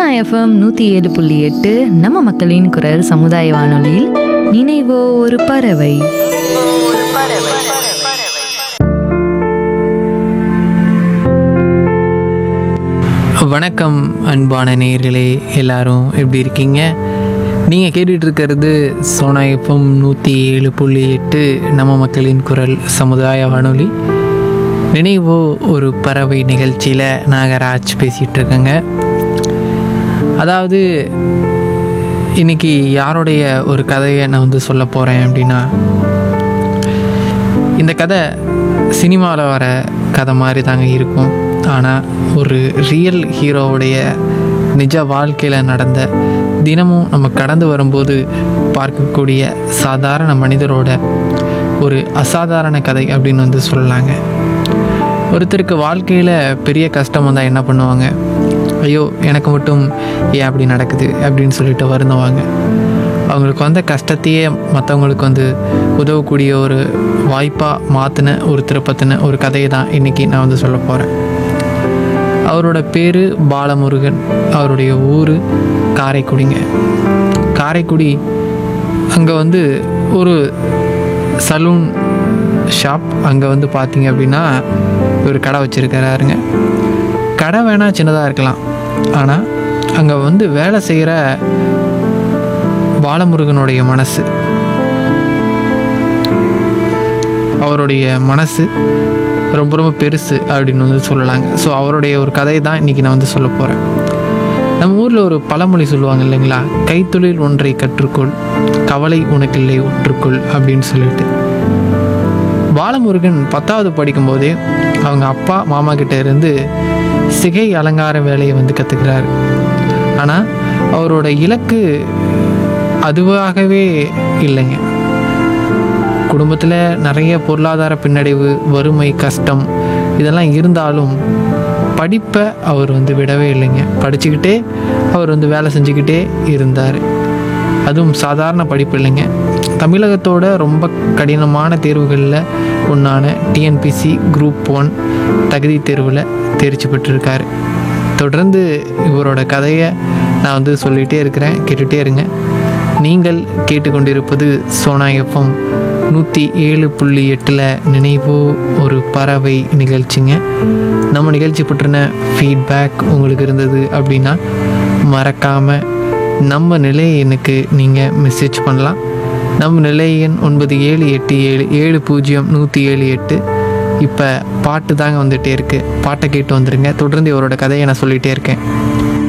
FM நூற்றி ஏழு புள்ளி எட்டு நம்ம மக்களின் குரல் சமுதாய வானொலியில் நினைவோ ஒரு பறவை வணக்கம் அன்பான நேயர்களே எல்லாரும் எப்படி இருக்கீங்க நீங்கள் கேட்டுட்டு இருக்கிறது சோனா எஃப்எம் நூற்றி ஏழு புள்ளி எட்டு நம்ம மக்களின் குரல் சமுதாய வானொலி நினைவோ ஒரு பறவை நிகழ்ச்சியில் நாகராஜ் பேசிகிட்டு இருக்கேங்க அதாவது இன்னைக்கு யாருடைய ஒரு கதையை நான் வந்து சொல்ல போகிறேன் அப்படின்னா இந்த கதை சினிமாவில் வர கதை மாதிரி தாங்க இருக்கும் ஆனால் ஒரு ரியல் ஹீரோவுடைய நிஜ வாழ்க்கையில் நடந்த தினமும் நம்ம கடந்து வரும்போது பார்க்கக்கூடிய சாதாரண மனிதரோட ஒரு அசாதாரண கதை அப்படின்னு வந்து சொல்லலாங்க ஒருத்தருக்கு வாழ்க்கையில் பெரிய கஷ்டம் வந்தால் என்ன பண்ணுவாங்க ஐயோ எனக்கு மட்டும் ஏன் அப்படி நடக்குது அப்படின்னு சொல்லிட்டு வருந்துவாங்க அவங்களுக்கு வந்த கஷ்டத்தையே மற்றவங்களுக்கு வந்து உதவக்கூடிய ஒரு வாய்ப்பாக மாற்றின ஒரு திருப்பத்தின ஒரு கதையை தான் இன்றைக்கி நான் வந்து சொல்ல போகிறேன் அவரோட பேர் பாலமுருகன் அவருடைய ஊர் காரைக்குடிங்க காரைக்குடி அங்கே வந்து ஒரு சலூன் ஷாப் அங்கே வந்து பார்த்தீங்க அப்படின்னா ஒரு கடை வச்சுருக்கிறாருங்க கடை வேணால் சின்னதாக இருக்கலாம் ஆனால் அங்கே வந்து வேலை செய்கிற பாலமுருகனுடைய மனசு அவருடைய மனசு ரொம்ப ரொம்ப பெருசு அப்படின்னு வந்து சொல்லலாங்க ஸோ அவருடைய ஒரு கதையை தான் இன்றைக்கி நான் வந்து சொல்ல போகிறேன் நம்ம ஊரில் ஒரு பழமொழி சொல்லுவாங்க இல்லைங்களா கைத்தொழில் ஒன்றை கற்றுக்கொள் கவலை உனக்கில்லை ஒற்றுக்கொள் அப்படின்னு சொல்லிட்டு பாலமுருகன் பத்தாவது படிக்கும்போதே அவங்க அப்பா மாமா கிட்ட இருந்து சிகை அலங்கார வேலையை வந்து கற்றுக்கிறாரு ஆனால் அவரோட இலக்கு அதுவாகவே இல்லைங்க குடும்பத்தில் நிறைய பொருளாதார பின்னடைவு வறுமை கஷ்டம் இதெல்லாம் இருந்தாலும் படிப்பை அவர் வந்து விடவே இல்லைங்க படிச்சுக்கிட்டே அவர் வந்து வேலை செஞ்சுக்கிட்டே இருந்தார் அதுவும் சாதாரண படிப்பு இல்லைங்க தமிழகத்தோட ரொம்ப கடினமான தேர்வுகளில் ஒன்றான டிஎன்பிசி குரூப் ஒன் தகுதி தேர்வில் தேர்ச்சி பெற்றிருக்காரு தொடர்ந்து இவரோட கதையை நான் வந்து சொல்லிகிட்டே இருக்கிறேன் கேட்டுகிட்டே இருங்க நீங்கள் கேட்டுக்கொண்டிருப்பது சோனா எஃப்எம் நூற்றி ஏழு புள்ளி எட்டில் நினைவோ ஒரு பறவை நிகழ்ச்சிங்க நம்ம நிகழ்ச்சி பற்றின ஃபீட்பேக் உங்களுக்கு இருந்தது அப்படின்னா மறக்காமல் நம்ம நிலைய எண்ணுக்கு நீங்கள் மெசேஜ் பண்ணலாம் நம்ம நிலைய எண் ஒன்பது ஏழு எட்டு ஏழு ஏழு பூஜ்ஜியம் நூற்றி ஏழு எட்டு இப்போ பாட்டு தாங்க வந்துகிட்டே இருக்குது பாட்டை கேட்டு வந்துடுங்க தொடர்ந்து இவரோட கதையை நான் சொல்லிகிட்டே இருக்கேன்